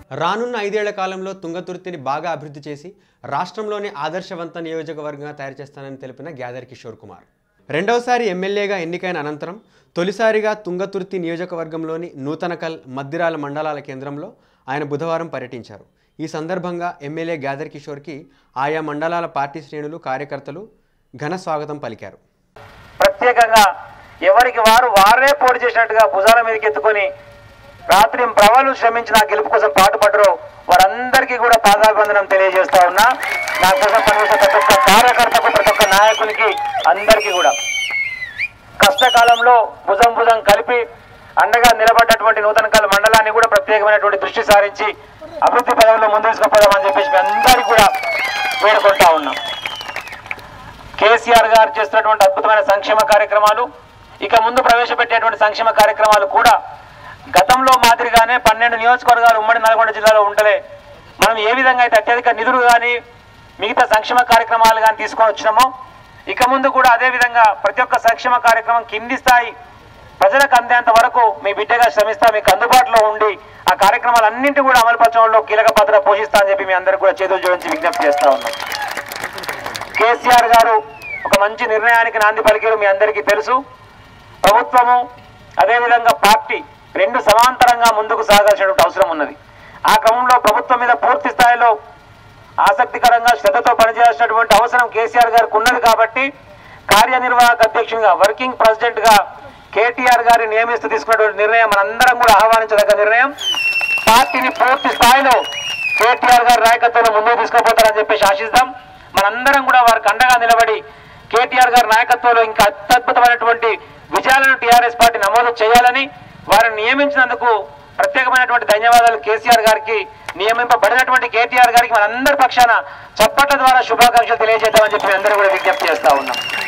రానున్న ఐదేళ్ల కాలంలో తుంగతుర్తిని బాగా అభివృద్ధి చేసి రాష్ట్రంలోనే ఆదర్శవంత నియోజకవర్గంగా తయారు చేస్తానని తెలిపిన గ్యాదర్ కిషోర్ కుమార్ రెండవసారి ఎమ్మెల్యేగా ఎన్నికైన అనంతరం తొలిసారిగా తుంగతుర్తి నియోజకవర్గంలోని నూతనకల్ మద్దిరాల మండలాల కేంద్రంలో ఆయన బుధవారం పర్యటించారు ఈ సందర్భంగా ఎమ్మెల్యే గ్యాదర్ కిషోర్కి ఆయా మండలాల పార్టీ శ్రేణులు కార్యకర్తలు ఘన స్వాగతం పలికారు ప్రత్యేకంగా ఎవరికి వారు వారే పోటీ చేసినట్టుగా భుజాల మీదకి ఎత్తుకొని రాత్రి ప్రవలు శ్రమించి నా గెలుపు కోసం పాటుపడ్డరు వారందరికీ కూడా పాదాభివందనం తెలియజేస్తా ఉన్నా నా కోసం పనిచేసే ప్రతి ఒక్క కార్యకర్తకు ప్రతి ఒక్క నాయకునికి అందరికీ కూడా కష్టకాలంలో భుజం భుజం కలిపి అండగా నిలబడ్డటువంటి నూతన కాల మండలాన్ని కూడా ప్రత్యేకమైనటువంటి దృష్టి సారించి అభివృద్ధి పదంలో ముందు తీసుకుపోదామని చెప్పేసి మీ అందరికీ కూడా వేడుకుంటా ఉన్నాం కేసీఆర్ గారు చేస్తున్నటువంటి అద్భుతమైన సంక్షేమ కార్యక్రమాలు ఇక ముందు ప్రవేశపెట్టేటువంటి సంక్షేమ కార్యక్రమాలు కూడా గతంలో మాదిరిగానే పన్నెండు నియోజకవర్గాలు ఉమ్మడి నల్గొండ జిల్లాలో ఉండలే మనం ఏ విధంగా అయితే అత్యధిక నిధులు కానీ మిగతా సంక్షేమ కార్యక్రమాలు కానీ తీసుకొని వచ్చినామో ఇక ముందు కూడా అదే విధంగా ప్రతి ఒక్క సంక్షేమ కార్యక్రమం కింది స్థాయి ప్రజలకు అందేంత వరకు మీ బిడ్డగా శ్రమిస్తా మీకు అందుబాటులో ఉండి ఆ కార్యక్రమాలన్నింటి కూడా అమలుపరచడంలో కీలక పాత్ర పోషిస్తా అని చెప్పి మీ అందరికీ కూడా చేతులు జోడించి విజ్ఞప్తి చేస్తా ఉన్నాం కేసీఆర్ గారు ఒక మంచి నిర్ణయానికి నాంది పలికారు మీ అందరికీ తెలుసు ప్రభుత్వము అదేవిధంగా పార్టీ రెండు సమాంతరంగా ముందుకు సాగాల్సినటువంటి అవసరం ఉన్నది ఆ క్రమంలో ప్రభుత్వం మీద పూర్తి స్థాయిలో ఆసక్తికరంగా శ్రద్ధతో పనిచేయాల్సినటువంటి అవసరం కేసీఆర్ గారికి ఉన్నది కాబట్టి కార్యనిర్వాహక అధ్యక్షునిగా వర్కింగ్ ప్రెసిడెంట్ గా కేటీఆర్ గారిని నియమిస్తూ తీసుకున్నటువంటి నిర్ణయం మనందరం కూడా ఆహ్వానించదగ్గ నిర్ణయం పార్టీని పూర్తి స్థాయిలో కేటీఆర్ గారి నాయకత్వంలో ముందుకు తీసుకుపోతారని చెప్పేసి ఆశిస్తాం మనందరం కూడా వారికి అండగా నిలబడి కేటీఆర్ గారి నాయకత్వంలో ఇంకా అత్యద్భుతమైనటువంటి విజయాలను టీఆర్ఎస్ పార్టీ నమోదు చేయాలని వారిని నియమించినందుకు ప్రత్యేకమైనటువంటి ధన్యవాదాలు కేసీఆర్ గారికి నియమింపబడినటువంటి కేటీఆర్ గారికి మనందరి పక్షాన చప్పట్ల ద్వారా శుభాకాంక్షలు తెలియజేద్దామని చెప్పి అందరూ కూడా విజ్ఞప్తి చేస్తా ఉన్నాం